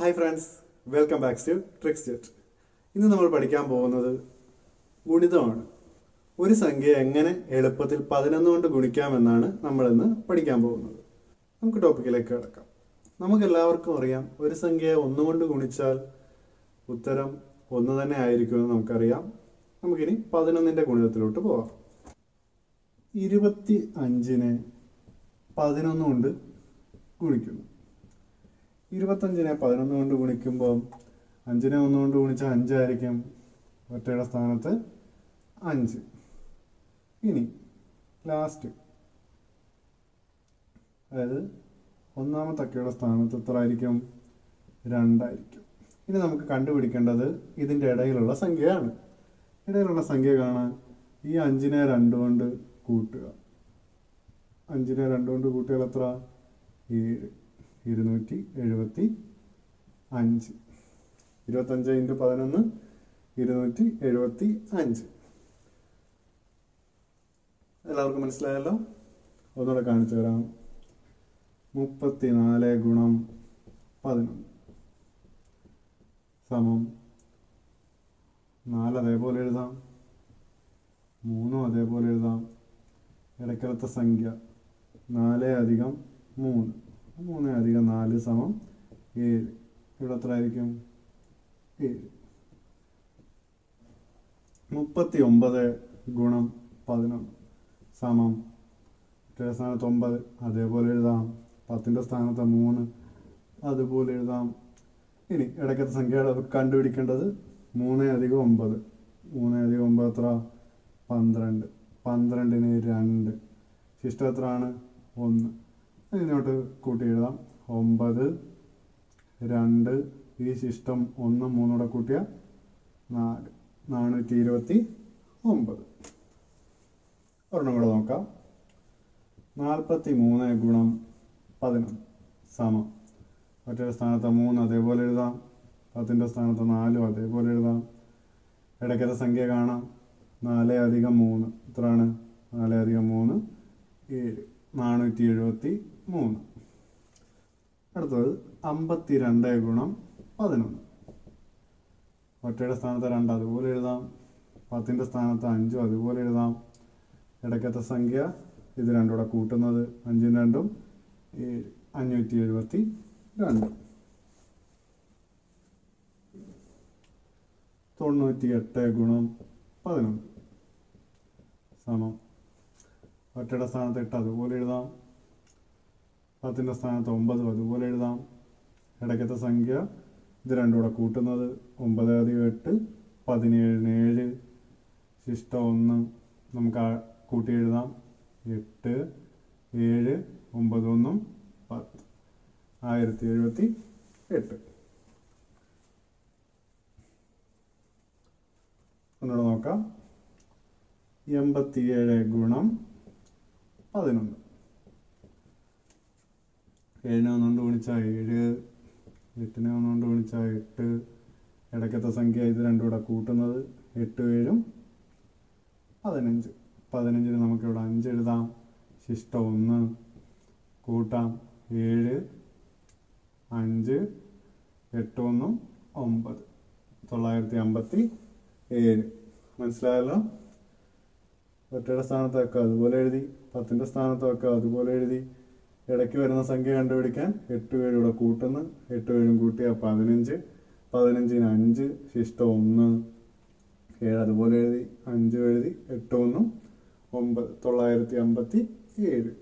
hi friends welcome back to tricks jet ഇന്ന് നമ്മൾ പഠിക്കാൻ പോകുന്നത് ഗുണിതമാണ് ഒരു സംഖ്യ എങ്ങനെ എളുപ്പത്തിൽ പതിനൊന്ന് കൊണ്ട് ഗുണിക്കാമെന്നാണ് നമ്മൾ ഇന്ന് പഠിക്കാൻ പോകുന്നത് നമുക്ക് ടോപ്പിക്കിലേക്ക് കിടക്കാം നമുക്ക് എല്ലാവർക്കും അറിയാം ഒരു സംഖ്യയെ ഒന്നുകൊണ്ട് ഗുണിച്ചാൽ ഉത്തരം ഒന്ന് തന്നെ ആയിരിക്കുമെന്ന് നമുക്കറിയാം നമുക്കിനി പതിനൊന്നിന്റെ ഗുണിതത്തിലോട്ട് പോകാം ഇരുപത്തി അഞ്ചിനെ പതിനൊന്ന് കൊണ്ട് ഗുണിക്കുന്നു ഇരുപത്തഞ്ചിനെ പതിനൊന്ന് കൊണ്ട് ഗുണിക്കുമ്പോൾ അഞ്ചിനെ ഒന്ന് കൊണ്ട് ഗുണിച്ചാൽ അഞ്ചായിരിക്കും ഒറ്റയുടെ സ്ഥാനത്ത് അഞ്ച് ഇനി ലാസ്റ്റ് അതായത് ഒന്നാമത്തെ അക്കയുടെ സ്ഥാനത്ത് എത്ര ആയിരിക്കും രണ്ടായിരിക്കും ഇനി നമുക്ക് കണ്ടുപിടിക്കേണ്ടത് ഇതിൻ്റെ ഇടയിലുള്ള സംഖ്യയാണ് ഇടയിലുള്ള സംഖ്യ കാണാൻ ഈ അഞ്ചിനെ രണ്ട് കൊണ്ട് കൂട്ടുക അഞ്ചിനെ രണ്ട് കൊണ്ട് കൂട്ടിയാൽ എത്ര ഏഴ് ഇരുന്നൂറ്റി എഴുപത്തി അഞ്ച് ഇരുപത്തഞ്ച് ഇൻറ്റു പതിനൊന്ന് ഇരുന്നൂറ്റി എഴുപത്തി അഞ്ച് എല്ലാവർക്കും മനസ്സിലായല്ലോ ഒന്നുകൂടെ കാണിച്ചു തരാം മുപ്പത്തി നാല് ഗുണം പതിനൊന്ന് സമം നാല് അതേപോലെ എഴുതാം മൂന്നും അതേപോലെ എഴുതാം ഇടയ്ക്കലത്തെ സംഖ്യ നാല് അധികം മൂന്ന് മൂന്ന് അധികം നാല് സമം ഏഴ് ഇവിടെ എത്ര ആയിരിക്കും ഏഴ് മുപ്പത്തി ഒമ്പത് ഗുണം പതിനൊന്ന് സമം മറ്റേ സ്ഥാനത്ത് ഒമ്പത് അതേപോലെ എഴുതാം പത്തിൻ്റെ സ്ഥാനത്ത് മൂന്ന് അതുപോലെ എഴുതാം ഇനി ഇടയ്ക്കത്തെ സംഖ്യ കണ്ടുപിടിക്കേണ്ടത് മൂന്ന് അധികം ഒമ്പത് മൂന്ന് അധികം ഒമ്പത് എത്ര പന്ത്രണ്ട് പന്ത്രണ്ടിന് രണ്ട് ശിഷ്ടം എത്ര ആണ് ഒന്ന് ഇതിനോട്ട് കൂട്ടി എഴുതാം ഒമ്പത് രണ്ട് ഈ ശിഷ്ടം ഒന്ന് മൂന്നൂടെ കൂട്ടിയ നാല് നാനൂറ്റി ഇരുപത്തി ഒമ്പത് ഒരെണ്ണം കൂടെ നോക്കാം നാൽപ്പത്തി മൂന്ന് ഗുണം പതിനൊന്ന് സമം മറ്റൊരു സ്ഥാനത്ത് മൂന്ന് അതേപോലെ എഴുതാം പത്തിൻ്റെ സ്ഥാനത്ത് നാലും അതേപോലെ എഴുതാം ഇടയ്ക്കത്തെ സംഖ്യ കാണാം നാല് അധികം മൂന്ന് എത്രയാണ് നാല് അധികം മൂന്ന് ഏഴ് നാനൂറ്റി എഴുപത്തി മൂന്ന് അടുത്തത് അമ്പത്തി രണ്ട് ഗുണം പതിനൊന്ന് ഒറ്റയുടെ സ്ഥാനത്ത് രണ്ട് അതുപോലെ എഴുതാം പത്തിൻ്റെ സ്ഥാനത്ത് അഞ്ചും അതുപോലെ എഴുതാം ഇടയ്ക്കത്തെ സംഖ്യ ഇത് രണ്ടുകൂടെ കൂട്ടുന്നത് അഞ്ചും രണ്ടും ഏഴ് അഞ്ഞൂറ്റി എഴുപത്തി രണ്ട് തൊണ്ണൂറ്റി എട്ട് ഗുണം പതിനൊന്ന് സമം ഒറ്റയുടെ സ്ഥാനത്ത് എട്ട് അതുപോലെ എഴുതാം പത്തിൻ്റെ സ്ഥാനത്ത് ഒമ്പതും അതുപോലെ എഴുതാം ഇടയ്ക്കത്തെ സംഖ്യ ഇത് രണ്ടും കൂടെ കൂട്ടുന്നത് ഒമ്പത് അധികം എട്ട് പതിനേഴിന് ഏഴ് ശിഷ്ട ഒന്ന് നമുക്ക് ആ കൂട്ടി എഴുതാം എട്ട് ഏഴ് ഒമ്പത് ഒന്നും പത്ത് ആയിരത്തി എഴുപത്തി എട്ട് ഒന്നുകൂടെ നോക്കാം എൺപത്തിയേഴ് ഗുണം പതിനൊന്ന് ഏഴിനെ ഒന്നുകൊണ്ട് ഗുണിച്ചാൽ ഏഴ് എട്ടിനെ ഒന്നുകൊണ്ട് ഗുണിച്ചാൽ എട്ട് ഇടയ്ക്കത്തെ സംഖ്യ ഇത് രണ്ടും കൂടെ കൂട്ടുന്നത് എട്ട് ഏഴും പതിനഞ്ച് പതിനഞ്ചിന് നമുക്കിവിടെ അഞ്ച് എഴുതാം ശിഷ്ട ഒന്ന് കൂട്ടാം ഏഴ് അഞ്ച് എട്ട് ഒന്നും ഒമ്പത് തൊള്ളായിരത്തി അമ്പത്തി ഏഴ് മനസ്സിലായല്ലോ ഒറ്റയുടെ സ്ഥാനത്ത് വെക്കുക അതുപോലെ എഴുതി പത്തിൻ്റെ സ്ഥാനത്ത് വെക്കുക അതുപോലെ എഴുതി ഇടയ്ക്ക് വരുന്ന സംഖ്യ കണ്ടുപിടിക്കാൻ എട്ട് ഏഴ് ഇവിടെ കൂട്ടുന്നു എട്ട് ഏഴും കൂട്ടിയ പതിനഞ്ച് പതിനഞ്ചിന് അഞ്ച് ശിഷ്ടം ഒന്ന് ഏഴ് അതുപോലെ എഴുതി അഞ്ച് എഴുതി എട്ട് ഒന്നും ഒമ്പത് തൊള്ളായിരത്തി അമ്പത്തി ഏഴ്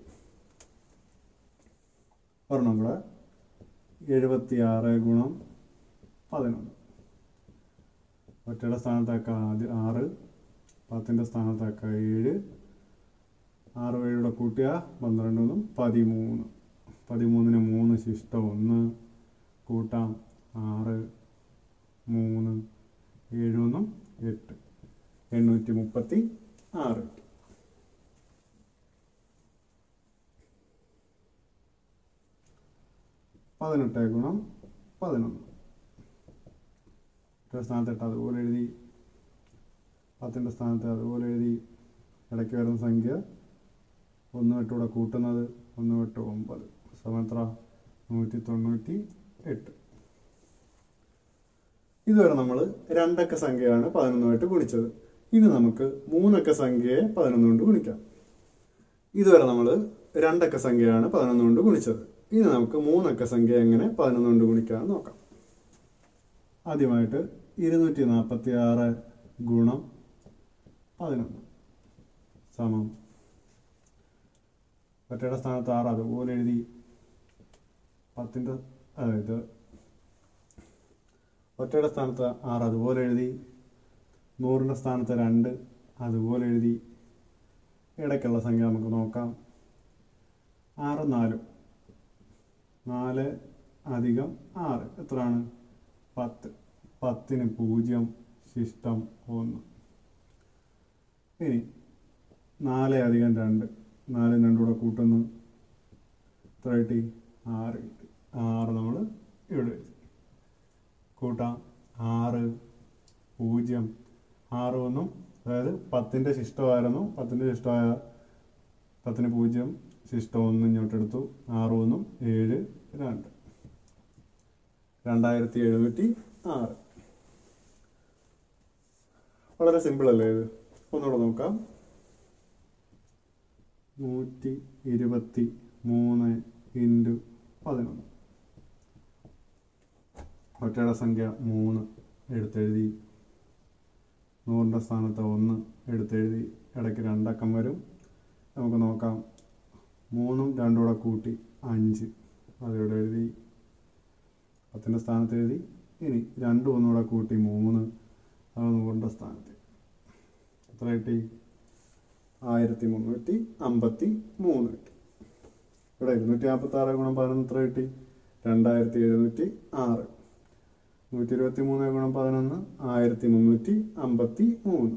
ഒരെണ്ണം കൂടെ എഴുപത്തി ആറ് ഗുണം പതിനൊന്ന് ഒറ്റയുടെ സ്ഥാനത്താക്ക ആദ്യം ആറ് പത്തിൻ്റെ സ്ഥാനത്താക്ക ഏഴ് ആറ് ഏഴൂടെ കൂട്ടിയ പന്ത്രണ്ടൊന്നും പതിമൂന്ന് പതിമൂന്നിന് മൂന്ന് ശിഷ്ടം ഒന്ന് കൂട്ടാം ആറ് മൂന്ന് ഏഴൊന്നും എട്ട് എണ്ണൂറ്റി മുപ്പത്തി ആറ് പതിനെട്ട് ഗുണം പതിനൊന്ന് സ്ഥാനത്ത് എട്ട് അതുപോലെ എഴുതി പത്തിൻ്റെ സ്ഥാനത്ത് അതുപോലെ എഴുതി ഇടയ്ക്ക് വരുന്ന സംഖ്യ ഒന്ന് എട്ടൂടെ കൂട്ടുന്നത് ഒന്ന് എട്ട് ഒമ്പത് സമത്ര നൂറ്റി തൊണ്ണൂറ്റി എട്ട് ഇതുവരെ നമ്മൾ രണ്ടക്ക സംഖ്യയാണ് പതിനൊന്നുമായിട്ട് ഗുണിച്ചത് ഇനി നമുക്ക് മൂന്നക്ക സംഖ്യയെ പതിനൊന്ന് കൊണ്ട് ഗുണിക്കാം ഇതുവരെ നമ്മൾ രണ്ടക്ക സംഖ്യയാണ് പതിനൊന്ന് കൊണ്ട് ഗുണിച്ചത് ഇനി നമുക്ക് മൂന്നക്ക സംഖ്യ എങ്ങനെ പതിനൊന്ന് കൊണ്ട് ഗുണിക്കാമെന്ന് നോക്കാം ആദ്യമായിട്ട് ഇരുന്നൂറ്റി നാൽപ്പത്തി ആറ് ഗുണം പതിനൊന്ന് സമം ഒറ്റയുടെ സ്ഥാനത്ത് ആറ് അതുപോലെ എഴുതി പത്തിൻ്റെ അതായത് ഒറ്റയുടെ സ്ഥാനത്ത് ആറ് അതുപോലെ എഴുതി നൂറിൻ്റെ സ്ഥാനത്ത് രണ്ട് അതുപോലെ എഴുതി ഇടയ്ക്കുള്ള സംഖ്യ നമുക്ക് നോക്കാം ആറ് നാലും നാല് അധികം ആറ് എത്രയാണ് പത്ത് പത്തിന് പൂജ്യം ശിഷ്ടം ഒന്ന് ഇനി നാല് അധികം രണ്ട് നാല് രണ്ടും കൂടെ കൂട്ടുന്നു എത്ര കിട്ടി ആറ് കിട്ടി ആറ് നമ്മൾ ഇവിടെ എഴുതി കൂട്ടാം ആറ് പൂജ്യം ആറ് ഒന്നും അതായത് പത്തിൻ്റെ ശിഷ്ടമായിരുന്നു പത്തിൻ്റെ ശിഷ്ടമായ പത്തിന് പൂജ്യം ശിഷ്ടം ഒന്ന് ഇങ്ങോട്ടെടുത്തു ആറ് ഒന്നും ഏഴ് രണ്ട് രണ്ടായിരത്തി എഴുന്നൂറ്റി ആറ് വളരെ സിമ്പിൾ അല്ലേ ഇത് ഒന്നുകൂടെ നോക്കാം നൂറ്റി ഇരുപത്തി മൂന്ന് ഇൻറ്റു പതിനൊന്ന് ഒറ്റയുടെ സംഖ്യ മൂന്ന് എടുത്തെഴുതി നൂറിൻ്റെ സ്ഥാനത്ത് ഒന്ന് എടുത്തെഴുതി ഇടയ്ക്ക് രണ്ടക്കം വരും നമുക്ക് നോക്കാം മൂന്നും രണ്ടും കൂടെ കൂട്ടി അഞ്ച് അതിവിടെ എഴുതി പത്തിൻ്റെ സ്ഥാനത്ത് എഴുതി ഇനി രണ്ടും ഒന്നുകൂടെ കൂട്ടി മൂന്ന് അത് നൂറിൻ്റെ സ്ഥാനത്ത് എത്ര കിട്ടി ആയിരത്തി മുന്നൂറ്റി അമ്പത്തി മൂന്ന് കിട്ടി ഇവിടെ ഇരുന്നൂറ്റി നാൽപ്പത്തി ആറ് ഗുണം പതിനൊന്ന് എത്ര കിട്ടി രണ്ടായിരത്തി എഴുന്നൂറ്റി ആറ് നൂറ്റി ഇരുപത്തി മൂന്ന് ഗുണം പതിനൊന്ന് ആയിരത്തി മുന്നൂറ്റി അമ്പത്തി മൂന്ന്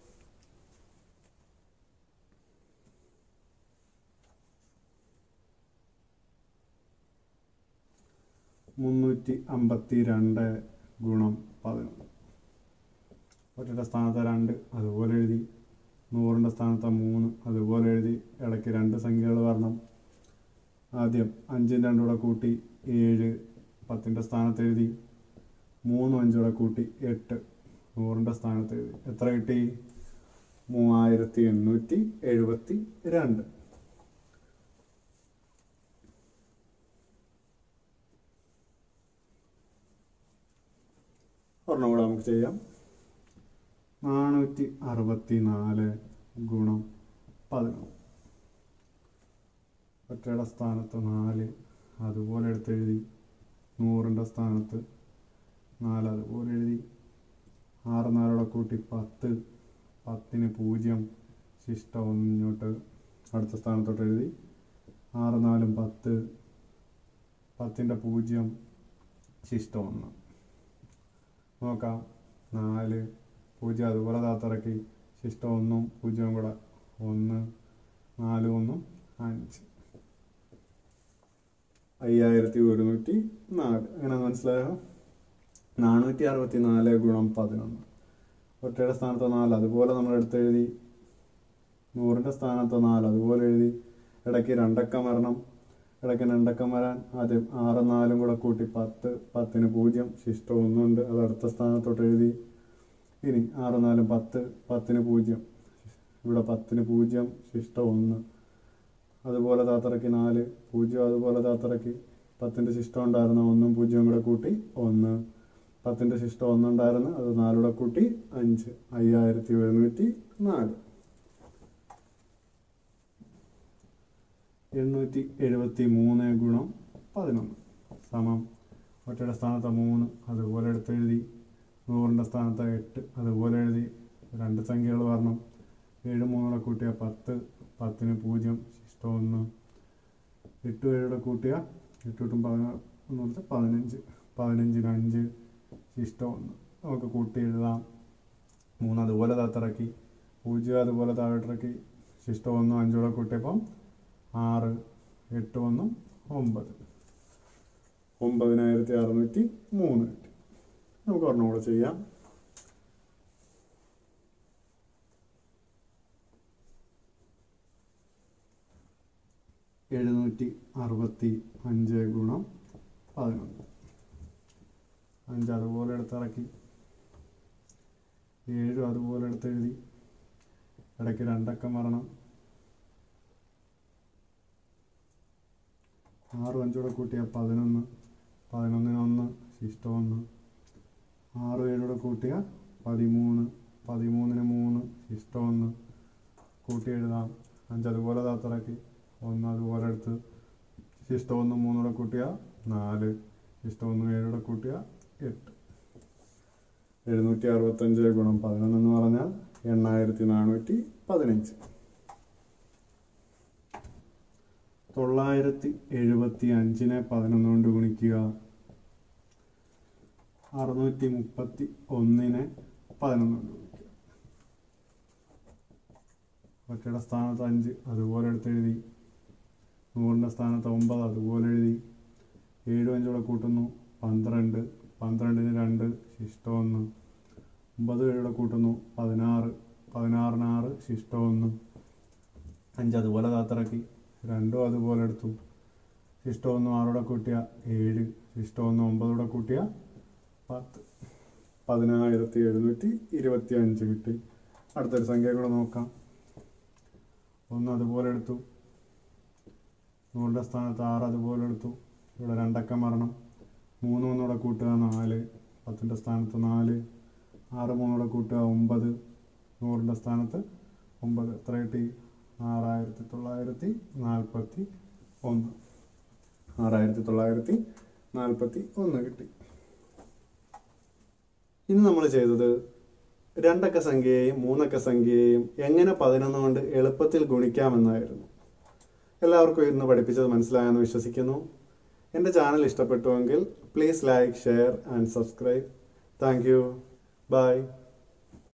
മുന്നൂറ്റി അമ്പത്തി രണ്ട് ഗുണം പതിനൊന്ന് ഒറ്റയുടെ സ്ഥാനത്ത് രണ്ട് അതുപോലെ എഴുതി നൂറിൻ്റെ സ്ഥാനത്ത് മൂന്ന് അതുപോലെ എഴുതി ഇടയ്ക്ക് രണ്ട് സംഖ്യകൾ വരണം ആദ്യം അഞ്ചും രണ്ടും കൂടെ കൂട്ടി ഏഴ് പത്തിൻ്റെ സ്ഥാനത്ത് എഴുതി മൂന്നും അഞ്ചും കൂടെ കൂട്ടി എട്ട് നൂറിൻ്റെ സ്ഥാനത്ത് എഴുതി എത്ര കിട്ടി മൂവായിരത്തി എണ്ണൂറ്റി എഴുപത്തി രണ്ട് ഒരെണ്ണം കൂടെ നമുക്ക് ചെയ്യാം നാനൂറ്റി അറുപത്തി നാല് ഗുണം പതിനൊന്ന് ഒറ്റയുടെ സ്ഥാനത്ത് നാല് അതുപോലെ എടുത്തെഴുതി നൂറിൻ്റെ സ്ഥാനത്ത് നാല് അതുപോലെ എഴുതി ആറ് നാലോടെ കൂട്ടി പത്ത് പത്തിന് പൂജ്യം ശിഷ്ടം ഒന്ന് ഇങ്ങോട്ട് അടുത്ത സ്ഥാനത്തോട്ട് എഴുതി ആറ് നാലും പത്ത് പത്തിൻ്റെ പൂജ്യം ശിഷ്ടം ഒന്ന് നോക്കാം നാല് പൂജ്യം അതുപോലെ താത്തിറക്കി ശിഷ്ടം ഒന്നും പൂജ്യവും കൂടെ ഒന്ന് നാല് ഒന്നും അഞ്ച് അയ്യായിരത്തി ഒരുന്നൂറ്റി നാല് അങ്ങനെ മനസ്സിലായോ നാനൂറ്റി അറുപത്തി നാല് ഗുണം പതിനൊന്ന് ഒറ്റയുടെ സ്ഥാനത്ത് നാല് അതുപോലെ നമ്മൾ എടുത്തെഴുതി നൂറിൻ്റെ സ്ഥാനത്ത് നാല് അതുപോലെ എഴുതി ഇടയ്ക്ക് രണ്ടക്കം വരണം ഇടയ്ക്ക് രണ്ടക്കം വരാൻ ആദ്യം ആറ് നാലും കൂടെ കൂട്ടി പത്ത് പത്തിന് പൂജ്യം ശിഷ്ടം ഒന്നുണ്ട് അത് അടുത്ത സ്ഥാനത്തോട്ട് എഴുതി ഇനി ആറ് നാലും പത്ത് പത്തിന് പൂജ്യം ഇവിടെ പത്തിന് പൂജ്യം ശിഷ്ടം ഒന്ന് അതുപോലെ താത്തിറക്കി നാല് പൂജ്യം അതുപോലെ താത്തിറക്കി പത്തിൻ്റെ ശിഷ്ടം ഉണ്ടായിരുന്ന ഒന്നും പൂജ്യവും കൂടെ കൂട്ടി ഒന്ന് പത്തിൻ്റെ ശിഷ്ടം ഒന്നുണ്ടായിരുന്നു അത് നാലൂടെ കൂട്ടി അഞ്ച് അയ്യായിരത്തി എഴുന്നൂറ്റി നാല് എണ്ണൂറ്റി എഴുപത്തി മൂന്ന് ഗുണം പതിനൊന്ന് സമം ഒറ്റയുടെ സ്ഥാനത്ത് മൂന്ന് അതുപോലെ എടുത്തെഴുതി നൂറിൻ്റെ സ്ഥാനത്ത് എട്ട് അതുപോലെ എഴുതി രണ്ട് സംഖ്യകൾ വരണം ഏഴ് മൂന്നൂടെ കൂട്ടിയ പത്ത് പത്തിന് പൂജ്യം ശിഷ്ടം ഒന്ന് എട്ട് ഏഴൂടെ കൂട്ടിയ എട്ടും പതിനൊന്ന് കൊടുത്ത് പതിനഞ്ച് പതിനഞ്ചിന് അഞ്ച് ശിഷ്ടം ഒന്ന് നമുക്ക് കൂട്ടി എഴുതാം മൂന്ന് അതുപോലെ താത്തിറക്കി പൂജ്യം അതുപോലെ താഴോട്ടിറക്കി ശിഷ്ടം ഒന്നും അഞ്ചൂടെ കൂട്ടിയപ്പം ആറ് എട്ട് ഒന്നും ഒമ്പത് ഒമ്പതിനായിരത്തി അറുന്നൂറ്റി മൂന്ന് കിട്ടി നമുക്ക് ഒരെണ്ണം കൂടെ ചെയ്യാം എഴുന്നൂറ്റി അറുപത്തി അഞ്ച് ഗുണം പതിനൊന്ന് അഞ്ച് അതുപോലെ എടുത്തിറക്കി ഏഴും അതുപോലെ എടുത്ത് എഴുതി ഇടയ്ക്ക് രണ്ടക്കം വരണം ആറും അഞ്ചൂടെ കൂട്ടിയാൽ പതിനൊന്ന് പതിനൊന്നിന് ഒന്ന് ശിഷ്ടം ഒന്ന് ആറും ഏഴൂടെ കൂട്ടിയാൽ പതിമൂന്ന് പതിമൂന്നിന് മൂന്ന് ശിഷ്ടം ഒന്ന് കൂട്ടി എഴുതാം അഞ്ച് അതുപോലെ താത്തിറക്കി ഒന്ന് അതുപോലെ എടുത്ത് ശിഷ്ടം ഒന്ന് മൂന്നൂടെ കൂട്ടിയാൽ നാല് ശിഷ്ടം ഒന്ന് ഏഴൂടെ കൂട്ടിയാൽ എട്ട് എഴുന്നൂറ്റി അറുപത്തഞ്ച് ഗുണം പതിനൊന്ന് എന്ന് പറഞ്ഞാൽ എണ്ണായിരത്തി നാനൂറ്റി പതിനഞ്ച് തൊള്ളായിരത്തി എഴുപത്തി അഞ്ചിനെ പതിനൊന്ന് കൊണ്ട് ഗുണിക്കുക അറുന്നൂറ്റി മുപ്പത്തി ഒന്നിനെ പതിനൊന്ന് കൊണ്ട് ഗുണിക്കുക ഒറ്റയുടെ സ്ഥാനത്ത് അഞ്ച് അതുപോലെ എടുത്ത് എഴുതി നൂറിൻ്റെ സ്ഥാനത്ത് ഒമ്പത് അതുപോലെ എഴുതി ഏഴും അഞ്ചൂടെ കൂട്ടുന്നു പന്ത്രണ്ട് പന്ത്രണ്ടിന് രണ്ട് ശിഷ്ടം ഒന്ന് ഒമ്പത് ഏഴൂടെ കൂട്ടുന്നു പതിനാറ് പതിനാറിന് ആറ് ശിഷ്ടം ഒന്ന് അഞ്ച് അതുപോലെ കാത്തിറക്കി രണ്ടും അതുപോലെ എടുത്തു ശിഷ്ടം ഒന്നും ആറൂടെ കൂട്ടിയ ഏഴ് ശിഷ്ടം ഒന്ന് ഒമ്പതൂടെ കൂട്ടിയ പത്ത് പതിനായിരത്തി എഴുന്നൂറ്റി ഇരുപത്തി അഞ്ച് കിട്ടി അടുത്തൊരു സംഖ്യ കൂടെ നോക്കാം ഒന്ന് അതുപോലെ എടുത്തു നൂറിൻ്റെ സ്ഥാനത്ത് ആറ് അതുപോലെ എടുത്തു ഇവിടെ രണ്ടക്കം വരണം മൂന്ന് ഒന്നുകൂടെ കൂട്ടുക നാല് പത്തിൻ്റെ സ്ഥാനത്ത് നാല് ആറ് മൂന്നൂടെ കൂട്ടുക ഒമ്പത് നൂറിൻ്റെ സ്ഥാനത്ത് ഒമ്പത് എത്ര കിട്ടി ആറായിരത്തി തൊള്ളായിരത്തി നാൽപ്പത്തി ഒന്ന് ആറായിരത്തി തൊള്ളായിരത്തി നാൽപ്പത്തി ഒന്ന് കിട്ടി ഇന്ന് നമ്മൾ ചെയ്തത് രണ്ടക്ക സംഖ്യയെയും മൂന്നക്ക സംഖ്യയെയും എങ്ങനെ പതിനൊന്ന് കൊണ്ട് എളുപ്പത്തിൽ ഗുണിക്കാമെന്നായിരുന്നു എല്ലാവർക്കും ഇന്ന് പഠിപ്പിച്ചത് മനസ്സിലായെന്ന് വിശ്വസിക്കുന്നു എൻ്റെ ചാനൽ ഇഷ്ടപ്പെട്ടുവെങ്കിൽ please like share and subscribe thank you by